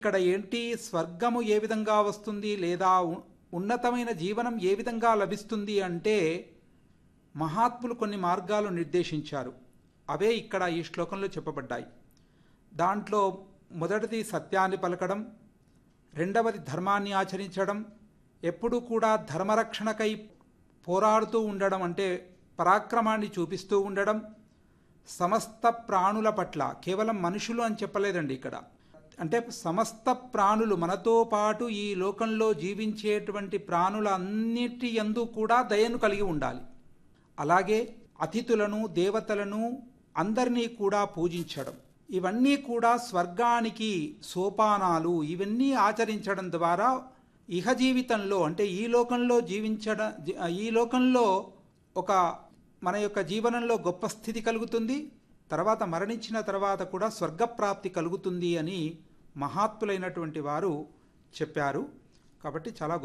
ఇక్కడ ఏంటి స్వర్గము ఏ విధంగా వస్తుంది లేదా ఉ- ఉన్నతమైన జీవనం ఏ విధంగా లభిస్తుంది అంటే మహాత్ములు కొన్ని మార్గాలు నిర్దేశించారు అవే ఇక్కడ ఈ శ్లోకంలో చెప్పబడ్డాయి దాంట్లో మొదటిది సత్యాన్ని పలకడం రెండవది ధర్మాన్ని ఆచరించడం ఎప్పుడూ కూడా ధర్మరక్షణకై పోరాడుతూ ఉండడం అంటే పరాక్రమాన్ని చూపిస్తూ ఉండడం సమస్త ప్రాణుల పట్ల కేవలం మనుషులు అని చెప్పలేదండి ఇక్కడ అంటే సమస్త ప్రాణులు మనతో పాటు ఈ లోకంలో జీవించేటువంటి ప్రాణుల అన్నిటి యందు కూడా దయను కలిగి ఉండాలి అలాగే అతిథులను దేవతలను అందరినీ కూడా పూజించడం ఇవన్నీ కూడా స్వర్గానికి సోపానాలు ఇవన్నీ ఆచరించడం ద్వారా ఇహ జీవితంలో అంటే ఈ లోకంలో జీవించడం జీ- ఈ లోకంలో ఒక మన యొక్క జీవనంలో గొప్ప స్థితి కలుగుతుంది తర్వాత మరణించిన తర్వాత కూడా స్వర్గప్రాప్తి కలుగుతుంది అని మహాత్ములైనటువంటి వారు చెప్పారు కాబట్టి చాలా